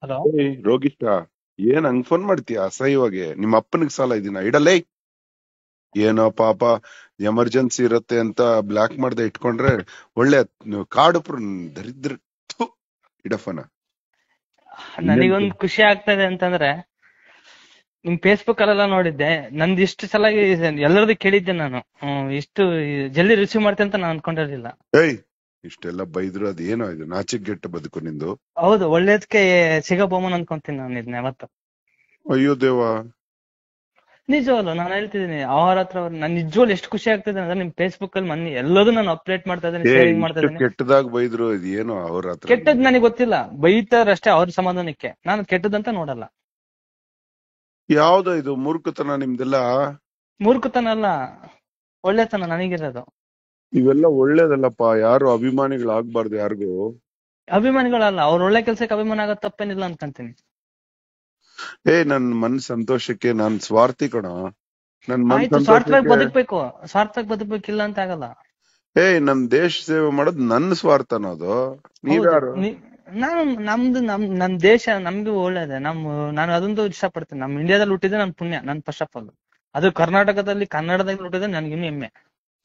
Hello ಏಯ್ ರೋಗಿಷ್ಟ ಏನ್ ಹಂಗ್ phone ಮಾಡ್ತೀಯ ಅಸಹ್ಯವಾಗಿ ನಿಮ್ಮ ಅಪ್ಪನಿಗೆ ಸಾಲ ಇದೀನ ಇಡಲೇ ಏನೋ ಪಾಪ ಎಮರ್ಜೆನ್ಸಿ ಇರತ್ತೆ ಅಂತ ಬ್ಲಾಕ್ ಮಾಡ್ದೆ ಇಟ್ಕೊಂಡ್ರೆ ಒಳ್ಳೆ ಕಾಡು ದರಿದ್ರ ಥು, ಇಡಫನ ನನಗೊಂದ್ ಖುಷಿ ಆಗ್ತದೆ ಅಂತಂದ್ರೆ ನಿಮ್ ಫೇಸ್ಬುಕ್ ಅಲ್ಲೆಲ್ಲ ನೋಡಿದ್ದೆ ನಂದು ಇಷ್ಟು ಸಲ ಎಲ್ಲರದು ಕೇಳಿದ್ದೆ ನಾನು ಹ್ಮ್, ಇಷ್ಟು ಜಲ್ದಿ ರಿಸೀವ್ ಮಾಡ್ತೆ ಅಂತ ನಾನು ಅನ್ಕೊಂಡಿರ್ಲಿಲ್ಲ ಏಯ್ ಇಷ್ಟೆಲ್ಲ ಬೈದ್ರು ಅದ್ ಏನೋ ಇದು ನಾಚಿಕೆಟ್ಟ ಬದುಕು ನಿಂದು ಹೌದು ಒಳ್ಳೇದಕ್ಕೆ ಸಿಗಬೋಮನ್ ಅನ್ಕೊಂತೀನಿ ನಾನು ಇದನ್ನ ಯಾವತ್ತು ಅಯ್ಯೋ ದೇವಾ ನಿಜವಲ್ಲ ನಾನು ಹೇಳ್ತಿದ್ದೀನಿ ಅವ್ರ ಹತ್ರ ಅವ್ರು- ನನ್ ನಿಜವಾಗ್ಲು ಎಷ್ಟು ಖುಷಿ ಆಗ್ತದೆ ಅಂದ್ರೆ ನಿಮ್ ಫೇಸ್ಬುಕ್ ಅಲ್ಲಿ ಮೊನ್ನೆ ಎಲ್ಲದೂ ನಾನು ಅಪ್ಡೇಟ್ ಮಾಡ್ತಾ ಇದ್ದೀನಿ ಏ ಶೇರಿಂಗ್ ಮಾಡ್ತಾ ಇಷ್ಟು ಇದ್ದೀನಿ ಕೆಟ್ಟದಾಗ ಬೈದ್ರು ಇದು ಏನೋ ಅವ್ರ ಹತ್ರ ಕೆಟ್ಟದ್ ನನಗೆ ಗೊತ್ತಿಲ್ಲ ಬೈತಾರಷ್ಟೇ ಅವ್ರ ಸಮಾಧಾನಕ್ಕೆ ನಾನು ಕೆಟ್ಟದಂತ ನೋಡಲ್ಲ ಯಾವ್ದೋ ಇದು ಮೂರ್ಖತನ ನಿಮ್ದೆಲ್ಲ ಮೂರ್ಖತನ ಅಲ್ಲ ಒಳ್ಳೆತನ ನನಗಿರೋದು ಇವೆಲ್ಲ ಒಳ್ಳೇದಲ್ಲಪ್ಪ ಯಾರು ಅಭಿಮಾನಿಗಳಾಗ್ಬಾರ್ದು ಯಾರಿಗೂ ಅಭಿಮಾನಿಗಳಲ್ಲ ಅವ್ರ ಒಳ್ಳೆ ಕೆಲ್ಸಕ್ಕೆ ಅಭಿಮಾನ ಆಗೋದ್ ತಪ್ಪೇನಿಲ್ಲ ಅನ್ಕೊಂತೀನಿ ಏ ನನ್ ಮನ್ ಸಂತೋಷಕ್ಕೆ ನಾನ್ ಸ್ವಾರ್ಥಿ ಕಣ ನನ್ ಮನ್ ಆಯ್ತು ಸ್ವಾರ್ಥವಾಗಿ ಸಂತೋಷಕ್ಕೆ ಬದುಕ್ಬೇಕು ಸ್ವಾರ್ಥವಾಗಿ ಬದುಕ್ಬೇಕಿಲ್ಲ ಅಂತ ಆಗಲ್ಲ ಏ ನಮ್ ದೇಶ ಸೇವೆ ಮಾಡೋದ್ ನನ್ನ ಸ್ವಾರ್ಥ ಅನ್ನೋದು ನೀವ್ಯಾರು ಹೌದು. ನೀ- ನಾನು ನಮ್ದು ನಮ್ ನಮ್ ದೇಶ ನಮ್ಗೆ ಒಳ್ಳೇದೆ ನಮ್ ನಾನು ಅದೊಂದು ಇಷ್ಟಪಡ್ತೀನಿ ನಮ್ ಇಂಡಿಯಾದಲ್ಲಿ ಹುಟ್ಟಿದ್ರೆ ನನ್ ಪುಣ್ಯ ನನ್ ಫಸ್ಟ್ ಆಫ್ ಆಲ್ ಅದು ಕರ್ನಾಟಕದಲ್ಲಿ ಕನ್ನಡದಲ್ಲಿ ಹುಟ್ಟಿದ್ರೆ ನನ್ಗೆ ಇನ್ನೂ ಹೆಮ್ಮೆ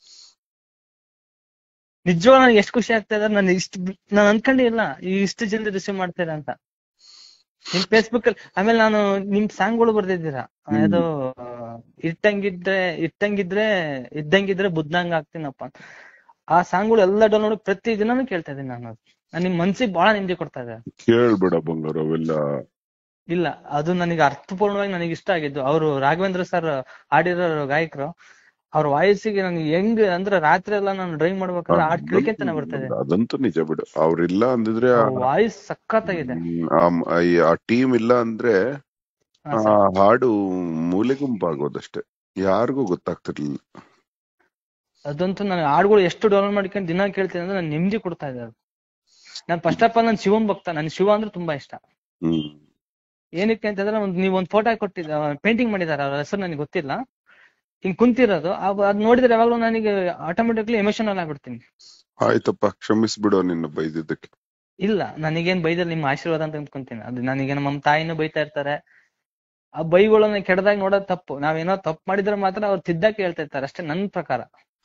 ನಿಜವಾಗ ನನಗೆ ಎಷ್ಟು ಖುಷಿ ಆಗ್ತಾ ಇದೆ ನಾನು ಇಷ್ಟು ನಾನು ಅನ್ಕೊಂಡೇ ಇಲ್ಲ ಈ ಇಷ್ಟು ಜಲ್ದಿ ರಿಸೀವ್ ಮಾಡ್ತೀರಾ ಅಂತ ನಿಮ್ ಫೇಸ್ಬುಕ್ ಅಲ್ಲಿ ಆಮೇಲೆ ನಾನು ನಿಮ್ ಸಾಂಗ್ಗಳು ಬರ್ದಿದ್ದೀರಾ ಹ್ಮ್. ಅದು ಇಟ್ಟಂಗಿದ್ರೆ ಇಟ್ಟಂಗಿದ್ರೆ ಇದ್ದಂಗಿದ್ರೆ ಬುದ್ಧಂಗ ಆಗ್ತೀನಪ್ಪ ಅಂತ. ಆ ಸಾಂಗ್ಗಳು ಎಲ್ಲ ಡೌನ್ಲೋಡ್ ಪ್ರತಿ ದಿನಾನು ಕೇಳ್ತಾ ಇದ್ದೀನಿ ನಾನು ನಾನ್ ನಿಮ್ ಮನ್ಸಿಗೆ ಬಹಳ ನೆಮ್ಮದಿ ಕೊಡ್ತಾ ಇದೆ ಕೇಳ್ಬೇಡ ಬಂಗಾರ ಅವೆಲ್ಲ ಇಲ್ಲ ಅದು ನನಗೆ ಅರ್ಥಪೂರ್ಣವಾಗಿ ನನಗೆ ಇಷ್ಟ ಆಗಿದ್ದು ಅವರು ರಾಘವೇಂದ್ರ ಸರ್ ಹಾಡಿರೋ ಗಾಯಕರು ಅವ್ರ ವಾಯ್ಸಿಗೆ ನನಗೆ ಹೆಂಗ್ ಅಂದ್ರೆ ರಾತ್ರಿ ಎಲ್ಲ ನಾನು ಡ್ರೈವ್ ಮಾಡ್ಬೇಕಾದ್ರೆ ಹಾಡ್ ಕೇಳ್ಕೊಂತಾನೆ ಬರ್ತಾ ಇದೆ ಅದಂತೂ ನಿಜ ಬಿಡು ಅವ್ರಿಲ್ಲ ಅಂದಿದ್ರೆ ಆ- ವಾಯ್ಸ್ ಸಖತ್ತಾಗಿದೆ ಹ್ಮ್, ಆ ಮ- ಈ- ಆ ಟೀಮ್ ಇಲ್ಲ ಅಂದ್ರೆ ಹಾ ಆ ಸರ್ ಹಾಡು ಮೂಲೆ ಗುಂಪಾಗೋದಷ್ಟೇ ಯಾರಿಗೂ ಗೊತ್ತಾಗ್ತಿರ್ಲಿಲ್ಲ ಅದಂತೂ ನಾನು ಹಾಡುಗಳು ಎಷ್ಟು ಡೌನ್ಲೋಡ್ ಮಾಡ್ಕೊಂಡು ದಿನ ಕೇಳ್ತೀನಿ ಅಂದ್ರೆ ನಾನು ನೆಮ್ಮದಿ ಕೊಡ್ತಾ ಇದೆ ಅದು ನಾನು ಫಸ್ಟ್ ಆಫ್ ಆಲ್ ನಾನು ಶಿವನ್ ಭಕ್ತ ನನ್ ಶಿವ ಅಂದ್ರೆ ತುಂಬಾ ಇಷ್ಟ ಹ್ಮ್ ಏನಕ್ಕೆ ಅಂತಂದ್ರೆ ಒಂದ್ ನೀವ್ ಒಂದ್ ಫೋಟೋ ಕೊಟ್ಟಿದ್ದ ಪೇಂಟಿಂಗ್ ಮಾಡಿದಾರೆ ಅವ್ರ ಹೆಸರು ನನಗೆ ಗೊತ್ತಿಲ್ಲ ಹಿಂಗ್ ಕುಂತಿರೋದು ಅವ್- ಅದ್ ನೋಡಿದ್ರೆ ಯಾವಾಗ್ಲೂ ನನಗೆ ಆಟೋಮೆಟಿಕ್ಲಿ ಎಮೋಷನಲ್ ಆಗ್ಬಿಡ್ತೀನಿ ಆಯ್ತಪ್ಪ ಕ್ಷಮಿಸ್ಬಿಡು ನಿನ್ನ ಬೈದಿದ್ದಕ್ಕೆ ಇಲ್ಲ ನನಗೇನ್ ಬೈದಲ್ಲಿ ನಿಮ್ಮ ಆಶೀರ್ವಾದ ಅಂತ ಅಂದ್ಕೊಂತೀನಿ ಅದು ನನಗೆ ನಮ್ಮ ತಾಯಿನೂ ಬೈತಾ ಇರ್ತಾರೆ ಆ ಬೈಗಳನ್ನ ಕೆಡದಾಗ ನೋಡೋದ್ ತಪ್ಪು ನಾವೇನೋ ತಪ್ಪು ಮಾಡಿದ್ರೆ ಮಾತ್ರ ಅವ್ರು ತಿದ್ದಕ್ಕೆ ಹೇಳ್ತಾ ಇರ್ತಾರೆ ಅಷ್ಟೇ ನನ್ ಪ್ರಕಾರ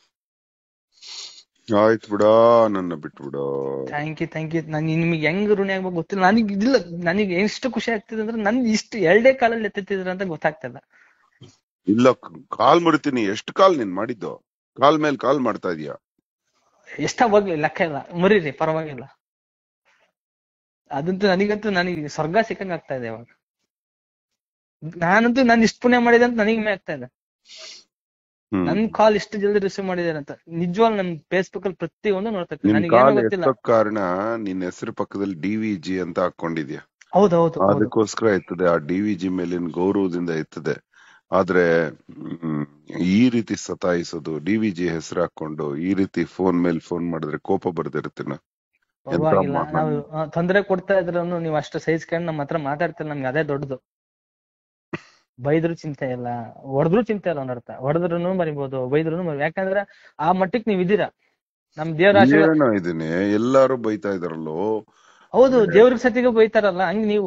ಆಯ್ತು ಬಿಡ ನನ್ನ ಬಿಟ್ಬಿಡು ಥ್ಯಾಂಕ್ ಯು ಥ್ಯಾಂಕ್ ಯು ನನ್ ನಿಮ್ಗೆ ಹೆಂಗ್ ಋಣಿ ಆಗ್ಬೇಕು ಗೊತ್ತಿಲ್ಲ ನನಗೆ ಇದಿಲ್ಲ ನನಗೆ ಎಷ್ಟು ಖುಷಿ ಆಗ್ತಿದೆ ಅಂದ್ರೆ ನನ್ ಇಷ್ಟು ಎರಡೇ ಕಾಲಲ್ಲಿ ಎತ್ತಿದ್ರ ಅಂತ ಗೊತ್ತಾಗ್ತಿಲ್ಲ ಇಲ್ಲ ಕಾಲ್ ಮುರಿತೀನಿ ಎಷ್ಟು ಕಾಲ್ ನೀನ್ ಮಾಡಿದ್ದು ಕಾಲ್ ಮೇಲೆ ಕಾಲ್ ಮಾಡ್ತಾ ಇದೀಯ ಎಷ್ಟ ಹೋಗ್ಲಿ ಲೆಕ್ಕ ಇಲ್ಲ ಮುರೀರಿ ಪರವಾಗಿಲ್ಲ ಅದಂತೂ ನನಗಂತೂ ನನಗೆ ಸ್ವರ್ಗ ಸಿಕ್ಕಂಗ್ ಆಗ್ತಾ ಇದೆ ಇವಾಗ ನಾನಂತೂ ನಾನು ಇಷ್ಟು ಪುಣ್ಯ ಮಾಡಿದೆ ಅಂತ ನನಗೆ ಹೆಮ್ಮೆ ಆಗ್ತಾ ಇದೆ ಹ್ಮ್ ನನ್ ಕಾಲ್ ಇಷ್ಟು ಜಲ್ದಿ ರಿಸೀವ್ ಮಾಡಿದ್ದಾರೆ ಅಂತ ನಿಜವಾಗ್ ನನ್ ಫೇಸ್ಬುಕ್ ಅಲ್ಲಿ ಪ್ರತಿಯೊಂದು ನೋಡ್ತಾ ಇರ್ತೀನಿ ನಿನ್ ನನಗೆ ಏನೋ ಕಾಲ್ ಗೊತ್ತಿಲ್ಲ ಎತ್ತಕ್ ಕಾರಣ ನಿನ್ ಹೆಸರು ಪಕ್ಕದಲ್ಲಿ ಡಿ ವಿ ಜಿ ಅಂತ ಹಾಕೊಂಡಿದ್ಯಾ ಹೌದು ಹೌದು ಹೌದು ಅದಕ್ಕೋಸ್ಕರ ಎತ್ತದೆ ಆ ಡಿ ವಿ ಜಿ ಮೇಲಿನ ಗೌರವದಿಂದ ಎತ್ತದೆ ಆದ್ರೆ ಹ್ಮ್, ಈ ರೀತಿ ಸತಾಯಿಸೋದು ಡಿ ವಿ ಜಿ ಹೆಸರು ಹಾಕೊಂಡು ಈ ರೀತಿ ಫೋನ್ ಮೇಲೆ ಫೋನ್ ಮಾಡಿದ್ರೆ ಕೋಪ ಬರ್ದಿರುತ್ತೇನ ಎಂತ ಪರವಾಗಿಲ್ಲ ಮಹಾ- ನಾವು ಆ, ತೊಂದ್ರೆ ಕೊಡ್ತಾ ಇದ್ರು ನೀವು ಅಷ್ಟು ಸಹಿಸ್ಕೊಂಡು ನಮ್ಮ ಹತ್ರ ಮಾತಾಡ್ತಿಲ್ಲ ನಮ್ಗೆ ಅದೇ ದೊಡ್ಡದು ಬೈದ್ರು ಚಿಂತೆ ಇಲ್ಲ ಹೊಡೆದ್ರು ಚಿಂತೆ ಇಲ್ಲ ಒಂದರ್ಥ ಹೊಡೆದ್ರು ಮರಿಬೋದು ಬೈದ್ರು ಮರಿ ಯಾಕಂದ್ರೆ ಆ ಮಟ್ಟಕ್ಕೆ ನೀವ್ ಇದೀರಾ ನಮ್ ದೇವ್ರ ಆಶೀರ್ವಾದ ಏನೋ ಇದೀನಿ ಎಲ್ಲಾರು ಬೈತಾ ಇದಾರಲ್ಲೋ ಹೌದು ದೇವ್ರ ಸತಿಗೆ ಬೈತಾರಲ್ಲ ಹಂಗ್ ನೀವು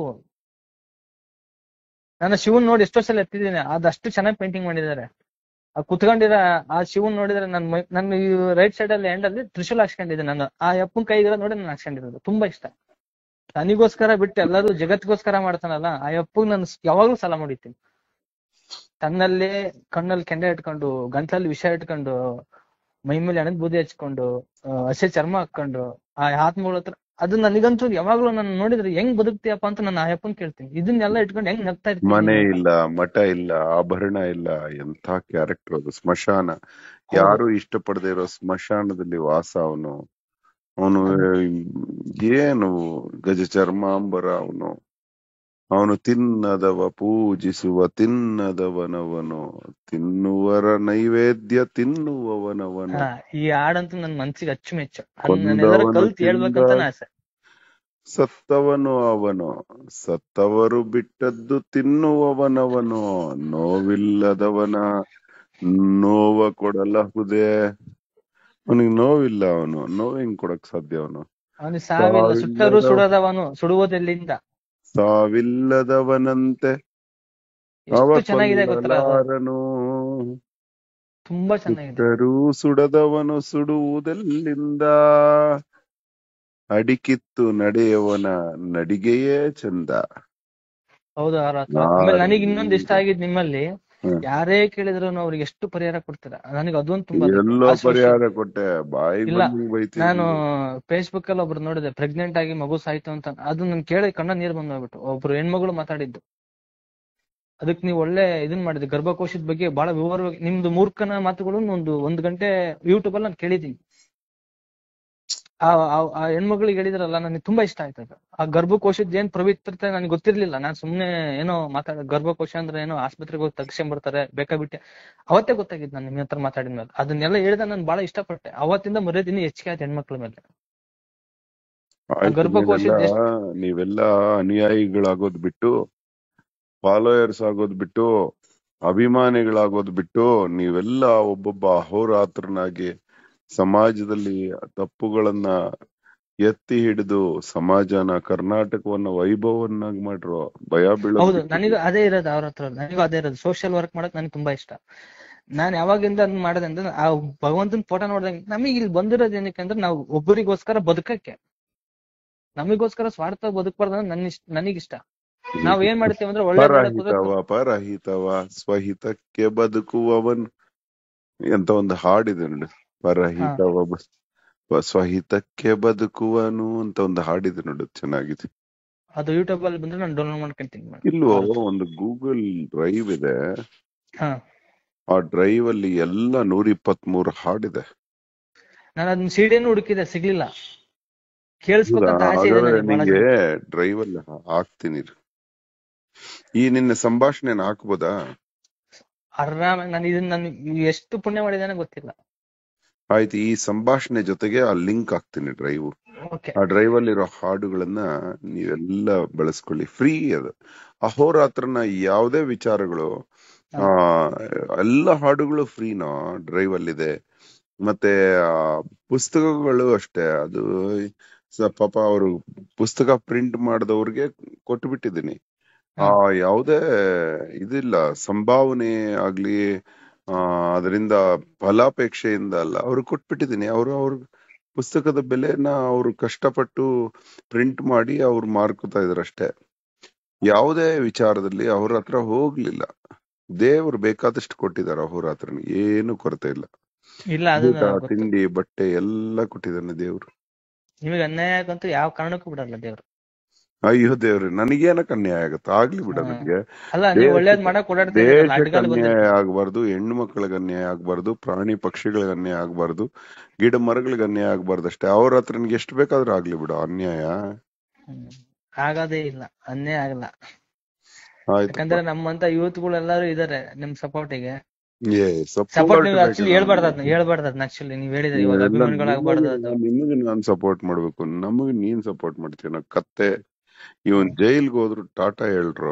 ನಾನು ಶಿವನ್ ನೋಡಿ ಎಷ್ಟೋ ಸಲ ಎತ್ತಿದ್ದೀನಿ ಅದಷ್ಟು ಚೆನ್ನಾಗಿ ಪೇಂಟಿಂಗ್ ಮಾಡಿದ್ದಾರೆ ಆ ಕುತ್ಕೊಂಡಿರೋ ಆ ಶಿವನ್ ನೋಡಿದ್ರೆ ನನ್ ಮೈ ನನ್ನ ಈ ರೈಟ್ ಸೈಡ್ ಅಲ್ಲಿ ಎಂಡ್ ಅಲ್ಲಿ ತ್ರಿಶೂಲ್ ಹಾಕ್ಸ್ಕೊಂಡಿದ್ದೆ ನಾನು ಆ ಅಪ್ಪನ ಕೈಗಿರೋ ನೋಡಿ ನಾನು ಹಾಕ್ಸ್ಕೊಂಡಿರೋದು ತುಂಬಾ ಇಷ್ಟ ನನಗೋಸ್ಕರ ಬಿಟ್ಟು ಎಲ್ಲರೂ ಜಗತ್ಗೋಸ್ಕರ ಮಾಡ್ತಾನಲ್ಲ ಆ ಅಪ್ಪಗ್ ನಾನು ಯಾವಾಗ್ಲೂ ಸಲ ಮಾಡಿದ್ದೀನಿ ತನ್ನಲ್ಲೇ ಕಣ್ಣಲ್ಲಿ ಕೆಂಡ ಇಟ್ಕೊಂಡು ಗಂಟ್ಲಲ್ಲಿ ವಿಷ ಇಟ್ಕೊಂಡು ಮೈ ಮೇಲೆ ಎಣದ್ ಬೂದಿ ಹಚ್ಕೊಂಡು ಆ, ಹಸೆ ಚರ್ಮ ಹಾಕೊಂಡು ಆ ಆತ್ಮಗಳ ಹತ್ರ ಅದು ನನಗಂತೂ ಯಾವಾಗ್ಲೂ ನಾನು ನೋಡಿದ್ರೆ ಹೆಂಗ್ ಬದುಕ್ತೀಯಪ್ಪ ಅಂತ ನಾನು ಆ ಅಪ್ಪನ್ ಕೇಳ್ತೀನಿ ಇದನ್ನೆಲ್ಲ ಇಟ್ಕೊಂಡು ಹೆಂಗ್ ನಗ್ತಾ ಇರ್ತೀನಿ ಮನೆ ನೀನು ಅಂತ. ಇಲ್ಲ ಮಠ ಇಲ್ಲ ಆಭರಣ ಇಲ್ಲ ಎಂಥ ಕ್ಯಾರೆಕ್ಟರ್ ಅದು ಸ್ಮಶಾನ ಯಾರು ಇಷ್ಟಪಡದೆ ಇರೋ ಸ್ಮಶಾನದಲ್ಲಿ ವಾಸ ಅವನು ಅವನು ಏನು ಗಜ ಚರ್ಮಾಂಬರ ಅವನು ಅವನು ತಿನ್ನದವ ಪೂಜಿಸುವ ತಿನ್ನದವನವನು ತಿನ್ನುವರ ನೈವೇದ್ಯ ತಿನ್ನುವವನವನು ಹಾ ಈ ಹಾಡಂತೂ ನನ್ ಮನ್ಸಿಗೆ ಅಚ್ಚುಮೆಚ್ಚು ಅದನ್ನೆಲ್ಲರೂ ಕೊಂದವನು ಕಲ್ತ್ ಹೇಳ್ಬೇಕಂತಾನೆ ತಿಂದ ಆಸೆ ಸತ್ತವನು ಅವನು ಸತ್ತವರು ಬಿಟ್ಟದ್ದು ತಿನ್ನುವವನವನು ನೋವಿಲ್ಲದವನ ನೋವ ಕೊಡಲಹುದೇ ಅವನಿಗೆ ನೋವಿಲ್ಲ ಅವನು ನೋವು ಹೆಂಗ್ ಕೊಡಕ್ ಸಾಧ್ಯ ಅವನು ಅವನಿಗೆ ಸಾವಿಲ್ಲ ಸುಟ್ಟರೂ ಸಾವಿಲ್ಲದ ಸುಡದವನು ಸುಡುವುದೆಲ್ಲಿಂದ ಸಾವಿಲ್ಲದವನಂತೆ ಅವ ಎಷ್ಟು ಚೆನ್ನಾಗಿದೆ ಗೊತ್ತಾ ಅದು? ಕೊಲ್ಲಲಾರನು ತುಂಬಾ ಚೆನ್ನಾಗಿದೆ ಸುಟ್ಟರೂ ಸುಡದವನು ಸುಡುವುದೆಲ್ಲಿಂದ ಅಡಿಕಿತ್ತು ನಡೆಯವನ ನಡಿಗೆಯೇ ಚಂದ ಹೌದು ಆರ್ ಅಥವಾ ನಾನ್- ಆಮೇಲೆ ನನಗೆ ಇನ್ನೊಂದು ಇಷ್ಟ ಆಗಿದ್ ನಿಮ್ಮಲ್ಲಿ ಹ್ಮ್. ಯಾರೇ ಕೇಳಿದ್ರು ಅವ್ರಿಗೆ ಎಷ್ಟು ಪರಿಹಾರ ಕೊಡ್ತೀರಾ ನನಗೆ ಅದೊಂದು ತುಂಬಾ ಎಲ್ಲೋ ಆ social- ಪರಿಹಾರ ಕೊಟ್ಟೆ ಬಾಯಿ ಇಲ್ಲ, ಬಂದಂಗ್ ಬೈತೀನಿ ನಾನು ಫೇಸ್ಬುಕ್ ಅಲ್ಲಿ ಒಬ್ರು ನೋಡಿದೆ ಪ್ರೆಗ್ನೆಂಟ್ ಆಗಿ ಮಗು ಸಾಯ್ತು ಅಂತ ಅದು ನನ್ ಕೇಳಿ ಕಣ್ಣ ನೀರ್ ಬಂದೋಗ್ಬಿಟ್ಟು ಒಬ್ರು ಹೆಣ್ಮಗಳು ಮಾತಾಡಿದ್ದು ಅದಕ್ಕೆ ನೀವು ಒಳ್ಳೆ ಇದನ್ ಮಾಡಿದ್ರಿ ಗರ್ಭಕೋಶದ ಬಗ್ಗೆ ಬಹಳ ವಿವರವಾಗಿ ನಿಮ್ದು ಮೂರ್ಖನ ಮಾತುಗಳು ಒಂದು ಒಂದ್ ಗಂಟೆ ಯೂಟ್ಯೂಬ್ ಅಲ್ಲಿ ನಾನು ಕೇಳಿದೀನಿ ಆ ಆ- ಆ ಹೆಣ್ಮಗಳಿಗೆ ಹೇಳಿದ್ರಲ್ಲ ನನಗೆ ತುಂಬಾ ಇಷ್ಟ ಆಯ್ತು ಅದು ಆ ಗರ್ಭಕೋಶದ ಏನ್ ಪವಿತ್ರತೆ ನನಗೆ ಗೊತ್ತಿರ್ಲಿಲ್ಲ ನಾನ್ ಸುಮ್ನೆ ಏನೋ ಮಾತಾಡ ಗರ್ಭಕೋಶ ಅಂದ್ರೆ ಏನೋ ಆಸ್ಪತ್ರೆಗೆ ಹೋಗಿ ತಗ್ಸ್ಕೊಂಡ್ ಬರ್ತಾರೆ ಬೇಕಾಬಿಟ್ಟೆ ಅವತ್ತೇ ಗೊತ್ತಾಗಿದ್ದು ನಾನು ನಿಮ್ಮ ಹತ್ರ ಮಾತಾಡಿದ್ಮೇಲೆ ಅದನ್ನೆಲ್ಲ ಹೇಳಿದ ನಾನು ಬಹಳ ಇಷ್ಟಪಟ್ಟೆ ಅವತ್ತಿಂದ ಮರ್ಯಾದೆ ಇನ್ನೂ ಹೆಚ್ಚಿಗೆ ಆಯ್ತು ಹೆಣ್ಮಕ್ಳ ಮೇಲೆ ಆಯ್ತು, ಗರ್ಭಕೋಶದ ನೀವೆಲ್ಲ ನೀವೆಲ್ಲ ಅನುಯಾಯಿಗಳಾಗೋದ್ ಬಿಟ್ಟು ಫಾಲೋಯರ್ಸ್ ಆಗೋದ್ ಬಿಟ್ಟು ಅಭಿಮಾನಿಗಳಾಗೋದ್ ಬಿಟ್ಟು ನೀವೆಲ್ಲ ಒಬ್ಬೊಬ್ಬ ಅಹೋರಾತ್ರನಾಗಿ ಸಮಾಜದಲ್ಲಿ ತಪ್ಪುಗಳನ್ನ ಎತ್ತಿ ಹಿಡಿದು ಸಮಾಜನ ಕರ್ನಾಟಕವನ್ನ ವೈಭವವನ್ನಾಗಿ ಮಾಡಿರೋ ಭಯ ಬೀಳೋದ್ ಹೌದು ಬಿಟ್ಟು ನನಗೂ ಅದೇ ಇರೋದು ಅವ್ರ ಹತ್ರ ನನಗೂ ಅದೇ ಇರೋದು ಸೋಷಿಯಲ್ ವರ್ಕ್ ಮಾಡಕ್ ನನಗೆ ತುಂಬಾ ಇಷ್ಟ ನಾನ್ ಯಾವಾಗಿಂದ ಅದನ್ನ ಮಾಡದೆ ಅಂದ್ರೆ ಆ ಭಗವಂತನ ಫೋಟೋ ನೋಡ್ದಂಗೆ ನಮಗೆ ಇಲ್ಲಿ ಬಂದಿರೋದು ಏನಕ್ಕೆ ಅಂದ್ರೆ ನಾವು ಒಬ್ಬರಿಗೋಸ್ಕರ ಬದುಕಕ್ಕೆ ನಮಗೋಸ್ಕರ ಸ್ವಾರ್ಥ ಬದುಕಬಾರ್ದು ಅನ್ನೋದು ನನ್ನ ಇಷ್ಟ ನನಗಿಷ್ಟ ನಾವ್ ಏನ್ ಮಾಡ್ತೀವಿ ಅಂದ್ರೆ ಒಳ್ಳೆ ಪರಹಿತವ ಪರಹಿತವ ಸ್ವಹಿತಕ್ಕೆ ಬದುಕುವವನ್ ಅಂತ ಒಂದು ಹಾಡಿದೆ ನೋಡಿ ಪರಹಿತವ ಬ- ಪ- ಸ್ವಹಿತಕ್ಕೆ ಬದುಕುವನು ಅಂತ ಒಂದು ಹಾಡಿದೆ ನೋಡು ಚೆನ್ನಾಗಿದೆ ಅದು ಯೂಟ್ಯೂಬ್ ಅಲ್ಲಿ ಬಂದ್ರೆ ನಾನು ಡೌನ್ಲೋಡ್ ಮಾಡ್ಕೊಂತೀನಿ madam. ಇಲ್ವೋ ಒಂದು ಗೂಗಲ್ ಡ್ರೈವ್ ಇದೆ ಹಾ ಆ ಡ್ರೈವ್ ಅಲ್ಲಿ ಎಲ್ಲ ನೂರ ಇಪ್ಪತ್ತ್ ಮೂರು ಹಾಡಿದೆ ನಾನು ಅದನ್ನ ಸಿಡಿಯನ್ನು ಹುಡುಕಿದೆ ಸಿಗ್ಲಿಲ್ಲ ಕೇಳಿಸ್ಬೇಕಂತ ಆಸೆ ಇದೆ ಹಾಗಾದ್ರೆ ನನಗೆ ಬಹಳ ನಿಂಗೆ ಡ್ರೈವ್ ಅಲ್ಲಿ ಹಾ- ಹಾಕ್ತೀನಿ ಇರು. ಈ ನಿನ್ನ ಸಂಭಾಷಣೆನ ಹಾಕ್ಬೋದಾ ಆರಾಮ ನಾನು ಇದನ್ನ ನಾನು ಎಷ್ಟು ಪುಣ್ಯ ಮಾಡಿದಾನೆ ಗೊತ್ತಿಲ್ಲ ಆಯ್ತು ಈ ಸಂಭಾಷಣೆ ಜೊತೆಗೆ ಆ ಲಿಂಕ್ ಹಾಕ್ತೀನಿ ಡ್ರೈವ್ ಓಕೆ ಆ ಡ್ರೈವ್ ಅಲ್ಲಿರೋ ಹಾಡುಗಳನ್ನ ನೀವೆಲ್ಲ ಬಳಸ್ಕೊಳ್ಳಿ ಫ್ರೀ ಅದು ಅಹೋರಾತ್ರನ ಯಾವುದೇ ವಿಚಾರಗಳು ಆ ಎಲ್ಲ ಹಾಡುಗಳು ಫ್ರೀನಾ ಡ್ರೈವ್ ಅಲ್ಲಿದೆ ಮತ್ತೆ ಆ ಪುಸ್ತಕಗಳು ಅಷ್ಟೇ ಅದು ಸ- ಪಾಪ ಅವರು ಪುಸ್ತಕ ಪ್ರಿಂಟ್ ಮಾಡಿದವ್ರಿಗೆ ಕೊಟ್ಟು ಬಿಟ್ಟಿದ್ದೀನಿ ಆ ಯಾವುದೇ ಇದಿಲ್ಲ ಸಂಭಾವನೆ ಆಗ್ಲಿ ಆ ಅದರಿಂದ ಫಲಾಪೇಕ್ಷೆಯಿಂದ ಅಲ್ಲ ಅವ್ರಿಗೆ ಕೊಟ್ಬಿಟ್ಟಿದ್ದೀನಿ ಅವರು ಅವ್ರ ಪುಸ್ತಕದ ಬೆಲೆನ ಅವ್ರು ಕಷ್ಟಪಟ್ಟು ಪ್ರಿಂಟ್ ಮಾಡಿ ಅವ್ರು ಮಾರ್ಕೋತಾ ಇದಾರೆ ಅಷ್ಟೇ ಯಾವುದೇ ವಿಚಾರದಲ್ಲಿ ಅವ್ರ ಹತ್ರ ಹೋಗ್ಲಿಲ್ಲ ದೇವ್ರು ಬೇಕಾದಷ್ಟು ಕೊಟ್ಟಿದ್ದಾರೆ ಅವ್ರ ಹತ್ರ ಏನು ಕೊರತೆ ಇಲ್ಲ ಇಲ್ಲ ಅದು ಊಟ ನನಗ್ ಗೊತ್ತು. ತಿಂಡಿ ಬಟ್ಟೆ ಎಲ್ಲ ಕೊಟ್ಟಿದ್ದಾನೆ ದೇವ್ರು ನಿಮಗೆ ಅನ್ಯಾಯ ಆಗಂತೂ ಯಾವ ಕಾರಣಕ್ಕೂ ಬಿಡಲ್ಲ ದೇವ್ರು ಅಯ್ಯೋ ದೇವ್ರೆ ನನಗೇನಕ್ಕೆ ಅನ್ಯಾಯ ಆಗತ್ತೆ ಆಗ್ಲಿ ಬಿಡ ಹಾ. ನನಗೆ ಅಲ್ಲ ನೀವು ದೇಶ- ಒಳ್ಳೇದ್ ಮಾಡಕ್ ಓಡಾಡ್ತಾ ಇದ್ದೀರಲ್ಲ, ದೇಶಕ್ಕೆ ಅಡ್ಗಾಲು ಬಂದಿದೆ ಅನ್ಯಾಯ ಆಗ್ಬಾರ್ದು ಹೆಣ್ಣು ಮಕ್ಕಳಿಗೆ ಅನ್ಯಾಯ ಆಗ್ಬಾರ್ದು ಪ್ರಾಣಿ ಪಕ್ಷಿಗಳಿಗೆ ಅನ್ಯಾಯ ಆಗ್ಬಾರ್ದು ಗಿಡ ಮರಗಳಿಗೆ ಅನ್ಯಾಯ ಆಗ್ಬಾರ್ದು ಅಷ್ಟೇ ಅವ್ರ ಹತ್ರ ನಿನ್ಗೆ ಎಷ್ಟು ಬೇಕಾದ್ರೂ ಆಗ್ಲಿ ಬಿಡು ಅನ್ಯಾಯ ಹ್ಮ್. ಆಗೋದೇ ಇಲ್ಲ ಅನ್ಯಾಯ ಆಗಲ್ಲ ಆಯ್ತು ಯಾಕಂದ್ರೆ ನಮ್ಮಂತ ಯೂತ್ ಗಳು ಎಲ್ಲಾರು ಇದಾರೆ ನಿಮ್ ಸಪೋರ್ಟಿಗೆ ಏ ಸಪೋರ್ಟ್ ಸಪೋರ್ಟ್ ನೀವು ಆಕ್ಚುಲಿ ಹೇಳ್ಬಾರ್ದು ಅದನ್ನ ಹೇಳ್ಬಾರ್ದು ಅದನ್ನ ಆಕ್ಚುಲಿ ನೀವ್ ಹೇಳಿದ್ರೆ ಇವಾಗ ಅಭಿಮಾನಿಗಳಾಗ್ಬಾರ್ದು ಅದು ನಿಮಗೆ ನಾನ್ ಸಪೋರ್ಟ್ ಮಾಡ್ಬೇಕು ನಮಗೆ ನೀನ್ ಸಪೋರ್ಟ್ ಮಾಡ್ತೀಯ ನಾ ಕತ್ತೆ ಇವನ್ ಜೈಲ್ಗೆ ಹೋದ್ರು ಟಾಟಾ ಹೇಳ್ರು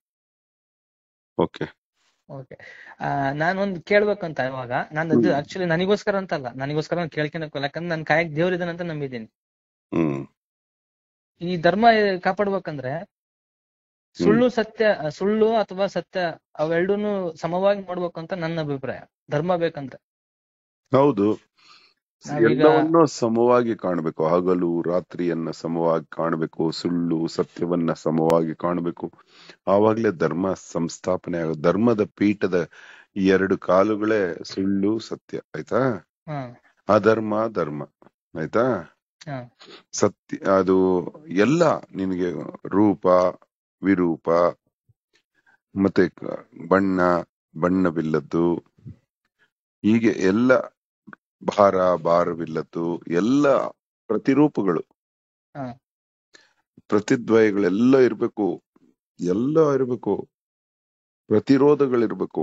ಓಕೆ ಓಕೆ ನಾನೊಂದು ಕೇಳ್ಬೇಕಂತ ಇವಾಗ ನಾನು ಅದು ಆಕ್ಚುಲಿ ನನಗೋಸ್ಕರ ಅಂತ ಅಲ್ಲ ನನಗೋಸ್ಕರ ನಾನು ಕೇಳ್ಕೊಳಕ್ ಯಾಕಂದ್ರೆ ನನ್ ಕಾಯಕ್ ದೇವ್ರಿದಾನೆ ಅಂತ ನಂಬಿದ್ದೀನಿ ಹ್ಮ್ ಈ ಧರ್ಮ ಕಾಪಾಡ್ಬೇಕಂದ್ರೆ ಸುಳ್ಳು ಸತ್ಯ ಸುಳ್ಳು ಅಥವಾ ಸತ್ಯ ಅವೆರಡೂನು ಸಮವಾಗಿ ನೋಡ್ಬೇಕು ಅಂತ ನನ್ನ ಅಭಿಪ್ರಾಯ ಧರ್ಮ ಬೇಕಂದ್ರೆ ಹೌದು ನಾವೀಗ- ಎಲ್ಲವನ್ನೂ ಸಮವಾಗಿ ಕಾಣಬೇಕು ಹಗಲು ರಾತ್ರಿಯನ್ನ ಸಮವಾಗಿ ಕಾಣಬೇಕು ಸುಳ್ಳು ಸತ್ಯವನ್ನ ಸಮವಾಗಿ ಕಾಣಬೇಕು ಆವಾಗ್ಲೇ ಧರ್ಮ ಸಂಸ್ಥಾಪನೆ ಆಗ ಧರ್ಮದ ಪೀಠದ ಎರಡು ಕಾಲುಗಳೇ ಸುಳ್ಳು ಸತ್ಯ ಆಯ್ತಾ ಹಾ ಅಧರ್ಮ ಧರ್ಮ ಆಯ್ತಾ ಹಾ ಸತ್ಯ ಅದು ಎಲ್ಲ ನಿನಗೆ ರೂಪ ವಿರೂಪ ಮತ್ತೆ ಕ- ಬಣ್ಣ ಬಣ್ಣವಿಲ್ಲದ್ದು ಹೀಗೆ ಎಲ್ಲ ಭಾರ ಭಾರವಿಲ್ಲದ್ದು ಎಲ್ಲ ಪ್ರತಿರೂಪಗಳು ಹಾ. ಪ್ರತಿದ್ವಯಗಳೆಲ್ಲ ಇರ್ಬೇಕು ಎಲ್ಲ ಇರ್ಬೇಕು ಪ್ರತಿರೋಧಗಳಿರ್ಬೇಕು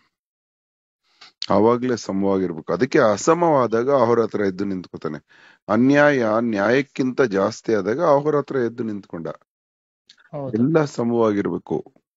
ಆವಾಗ್ಲೇ ಸಮವಾಗಿರ್ಬೇಕು ಅದಕ್ಕೆ ಅಸಮವಾದಾಗ ಅವ್ರ ಹತ್ರ ಎದ್ದು ನಿಂತ್ಕೋತಾನೆ ಅನ್ಯಾಯ ನ್ಯಾಯಕ್ಕಿಂತ ಜಾಸ್ತಿ ಆದಾಗ ಅವ್ರ ಹತ್ರ ಎದ್ದು ನಿಂತ್ಕೊಂಡ ಹೌದು ಎಲ್ಲ ಸಮವಾಗಿರ್ಬೇಕು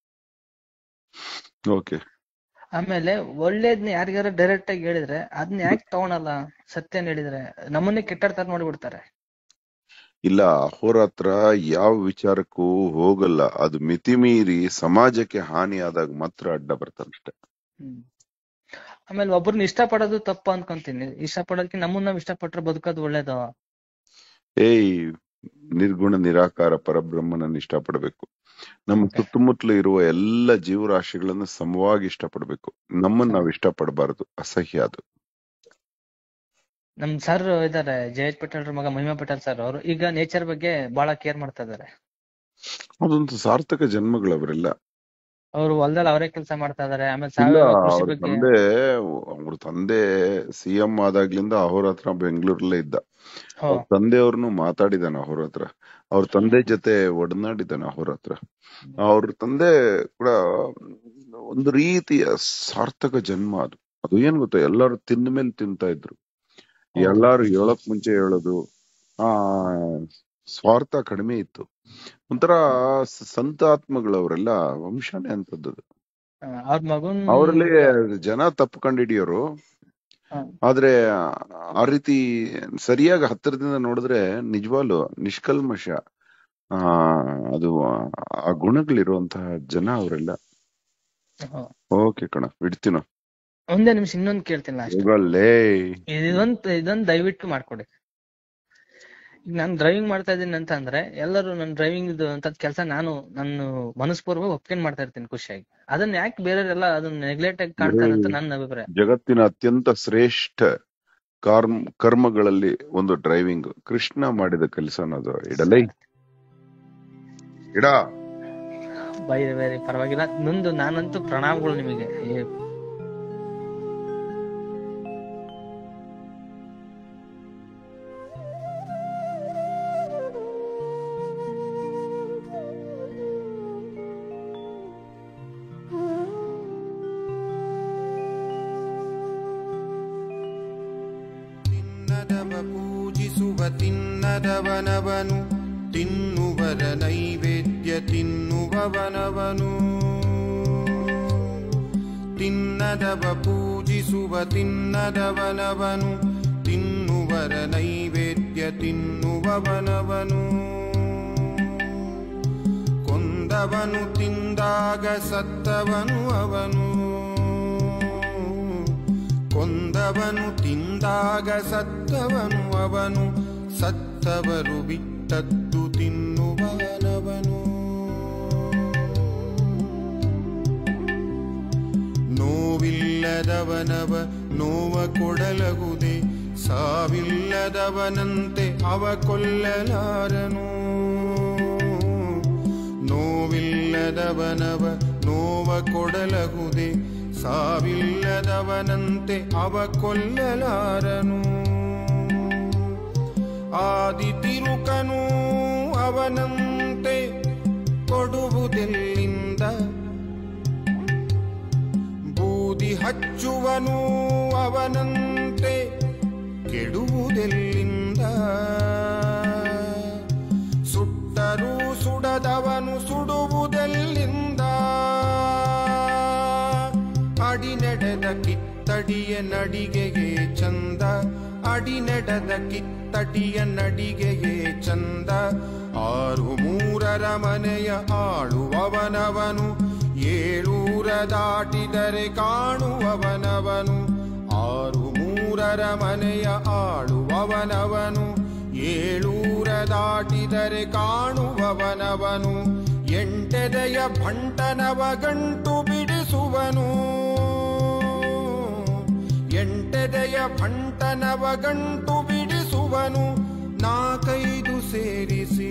ಓಕೆ ಆಮೇಲೆ ಒಳ್ಳೇದ್ನ ಯಾರಿಗಾರ ಡೈರೆಕ್ಟ್ ಆಗಿ ಹೇಳಿದ್ರೆ ಅದನ್ನ ಯಾಕೆ ತಗೊಳಲ್ಲ ಸತ್ಯನ ಹೇಳಿದ್ರೆ ನಮ್ಮನ್ನೇ ಕೆಟ್ಟಾಡ್ತಾರ ನೋಡ್ಬಿಡ್ತಾರೆ ಇಲ್ಲ ಅಹೋರಾತ್ರ ಯಾವ ವಿಚಾರಕ್ಕೂ ಹೋಗಲ್ಲ ಅದು ಮಿತಿ ಮೀರಿ ಸಮಾಜಕ್ಕೆ ಹಾನಿ ಆದಾಗ ಮಾತ್ರ ಅಡ್ಡ ಬರ್ತಾನಷ್ಟೆ ಹ್ಮ್ ಆಮೇಲೆ ಒಬ್ರನ್ನ ಇಷ್ಟಪಡೋದು ತಪ್ಪು ಅನ್ಕೊಂತೀನಿ ಇಷ್ಟಪಡೋದಕ್ಕೆ ನಮ್ಮನ್ನ ನಾವ್ ಇಷ್ಟಪಟ್ರೆ ಬದುಕೋದು ಒಳ್ಳೇದು ಏಯ್ ನಿರ್ಗುಣ ನಿರಾಕಾರ ಪರಬ್ರಹ್ಮನನ್ನ ಇಷ್ಟಪಡ್ಬೇಕು ನಮ್ಮ Okay. ಸುತ್ತಮುತ್ತಲು ಇರುವ ಎಲ್ಲ ಜೀವರಾಶಿಗಳನ್ನ ಸಮವಾಗಿ ಇಷ್ಟಪಡ್ಬೇಕು ನಮ್ಮನ್ನ ನಾವ್ ಇಷ್ಟಪಡಬಾರದು ಅಸಹ್ಯ ಅದು ನಮ್ ಸರ್ ಇದಾರೆ ಜಯೇಶ್ ಪಟೇಲ್ ಮಗ ಮಹಿಮಾ ಪಟೇಲ್ ಸರ್ ಅವರು ಈಗ ನೇಚರ್ ಬಗ್ಗೆ ಬಹಳ ಕೇರ್ ಮಾಡ್ತಾ ಇದಾರೆ ಅದೊಂದು ಸಾರ್ಥಕ ಜನ್ಮಗಳವರೆಲ್ಲ ಅವ್ರು ಹೊಲದಲ್ಲಿ ಅವರೇ ಕೆಲಸ ಮಾಡ್ತಾ ಇದಾರೆ ಆಮೇಲೆ ಇಲ್ಲ ಸಾವಯವ ಕೃಷಿ ಅವ್ರ ಬಗ್ಗೆ ತಂದೆ ಅವ್ರ ತಂದೆ ಸಿಎಂ ಆದಾಗ್ಲಿಂದ ಅಹೋರಾತ್ರ ಬೆಂಗಳೂರಲ್ಲೇ ಇದ್ದ ಹೋ ಅವ್ರ ತಂದೆಯವ್ರನ್ನು ಮಾತಾಡಿದಾನ ಅಹೋರಾತ್ರ ಅವ್ರ ತಂದೆ ಜೊತೆ ಒಡನಾಡಿದಾನ ಅಹೋರಾತ್ರ ಅವ್ರ ತಂದೆ ಕೂಡ ಒಂದು ರೀತಿಯ ಸಾರ್ಥಕ ಜನ್ಮ ಅದು ಅದು ಏನ್ ಗೊತ್ತಾ ಎಲ್ಲಾರು ತಿಂದ ಮೇಲೆ ತಿಂತಾ ಇದ್ರು ಹೌದು. ಎಲ್ಲಾರು ಹೇಳಕ್ ಮುಂಚೆ ಹೇಳೋದು ಆ ಸ್ವಾರ್ಥ ಕಡಿಮೆ ಇತ್ತು ಒಂಥರ ಸ- ಸಂತ ಆತ್ಮಗಳವರೆಲ್ಲ ವಂಶನೇ ಅಂತದ್ದು ಆ, ಅವ್ರ ಮಗನ್ ಅವರಲ್ಲಿ ಜನ ತಪ್ಪು ಕಂಡಿಡಿಯೋರು ಹಾ. ಆದ್ರೆ ಆ ರೀತಿ ಸರಿಯಾಗಿ ಹತ್ತಿರದಿಂದ ನೋಡಿದ್ರೆ ನಿಜವಾಗ್ಲು ನಿಷ್ಕಲ್ಮಶ ಆ ಅದು ಆ ಗುಣಗಳಿರುವಂತಹ ಜನ ಅವರೆಲ್ಲ ಹೋ. ಓಕೆ ಕಣ ಬಿಡ್ತೀನ ಒಂದೇ ನಿಮಿಷ ಇನ್ನೊಂದ್ ಕೇಳ್ತೀನಿ ಲಾಸ್ಟ್ ಹೋಗಲ್ಲೇ ಇದೊಂದ್ ಇದೊಂದ್ ದಯವಿಟ್ಟು ಮಾಡ್ಕೊಡಿ ಈಗ ನಾನು ಡ್ರೈವಿಂಗ್ ಮಾಡ್ತಾ ಇದ್ದೀನಿ ಅಂತ ಅಂದ್ರೆ ಎಲ್ಲರೂ ನನ್ನ ಡ್ರೈವಿಂಗ್ ಇದು ಅಂತ ಕೆಲಸ ನಾನು ನಾನು ಮನಸ್ಪೂರ್ವಕ ಒಪ್ಕೊಂಡ್ ಮಾಡ್ತಾ ಇರ್ತೀನಿ ಖುಷಿಯಾಗಿ ಅದನ್ನ ಯಾಕೆ ಬೇರೆಯವರೆಲ್ಲ ಅದನ್ನ ನೆಗ್ಲೆಕ್ಟ್ ಆಗಿ ಕಾಣ್ತಾರೆ ಅಂತ ನನ್ನ ಅಭಿಪ್ರಾಯ ಜಗತ್ತಿನ ಅತ್ಯಂತ ಶ್ರೇಷ್ಠ ಕರ್ಮ ಕರ್ಮಗಳಲ್ಲಿ ಒಂದು ಡ್ರೈವಿಂಗ್ ಕೃಷ್ಣ ಮಾಡಿದ ಕೆಲಸ ಅನ್ನೋದು ಇಡಲೈ ಇಡ ಬೈರಿ ಬೇರೆ ಪರವಾಗಿಲ್ಲ ನಂದು ನಾನಂತೂ ಪ್ರಣಾಮಗಳು ನಿಮಗೆ ಏ, ತಿನ್ನದವ ಪೂಜಿಸುವ ತಿನ್ನದವನವನು ತಿನ್ನುವರ ನೈವೇದ್ಯ ತಿನ್ನುವವನವನು ತಿನ್ನದವ ಪೂಜಿಸುವ ತಿನ್ನದವನವನು ತಿನ್ನುವರ ನೈವೇದ್ಯ ತಿನ್ನುವವನವನು ಕೊಂದವನು ತಿಂದಾಗ ಸತ್ತವನು ಅವನು ಕೊಂದವನು ತಿಂದಾಗ ಸತ್ತವನು ಅವನು ಸತ್ತವರು ಬಿಟ್ಟದ್ದು ತಿನ್ನುವನವನು ನೋವಿಲ್ಲದವನವ ನೋವ ಕೊಡಲಗುದೆ ಸಾವಿಲ್ಲದವನಂತೆ ಅವ ಕೊಲ್ಲಲಾರನು ನೋವಿಲ್ಲದವನವ ನೋವ ಕೊಡಲಗುದೆ ಸಾವಿಲ್ಲದವನಂತೆ ಅವ ಕೊಲ್ಲಲಾರನು ಆದಿ ತಿರುಕನು ಅವನಂತೆ ಕೊಡುವುದೆಲ್ಲಿಂದ ಬೂದಿ ಹಚ್ಚುವನು ಅವನಂತೆ ಕೆಡುವುದೆಲ್ಲಿಂದ ಸುಟ್ಟರೂ ಸುಡದವನು ಸುಡುವುದೆಲ್ಲಿಂದ ಅಡಿ ನಡೆದ ಕಿತ್ತಡಿಯ ನಡಿಗೆಗೆ ಚಂದ ಅಡಿ ನಡೆದ ಕಿತ್ತಡಿಯ ನಡಿಗೆಗೆ ಚಂದ ಆರು ಮೂರರ ಮನೆಯ ಆಳುವವನವನು ಏಳೂರ ದಾಟಿದರೆ ಕಾಣುವವನವನು ಆರು ಮೂರರ ಮನೆಯ ಆಳುವವನವನು ಏಳೂರ ದಾಟಿದರೆ ಕಾಣುವವನವನು ಎಂಟೆದೆಯ ಭಂಟನವ ಗಂಟು ಬಿಡಿಸುವನು ಎಂಟೆದೆಯ ಭಂಟನವ ಗಂಟು ಬಿಡಿಸುವನು ನಾಕೈದು ಸೇರಿಸಿ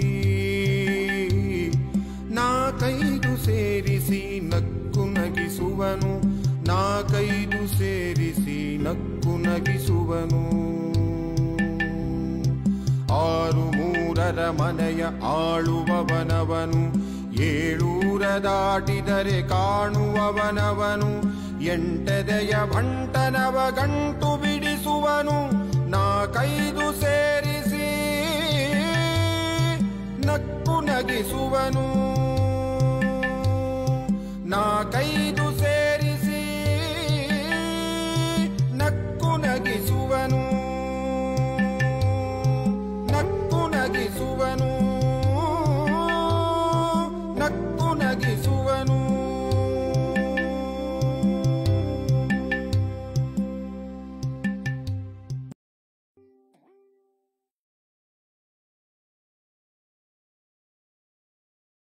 ನಾಕೈದು ಸೇರಿಸಿ ನಕ್ಕು ನಗಿಸುವನು ನಾಕೈದು ಸೇರಿಸಿ ನಕ್ಕು ನಗಿಸುವನು ಆರು ಮೂರರ ಮನೆಯ ಆಳುವವನವನು ಏಳೂರ ದಾಟಿದರೆ ಕಾಣುವವನವನು ಎಂಟೆದೆಯ ಭಂಟನವ ಗಂಟು ಬಿಡಿಸುವನು ನಾಕೈದು ಸೇರಿಸಿ ನಕ್ಕು ನಗಿಸುವನು ನಾಕೈದು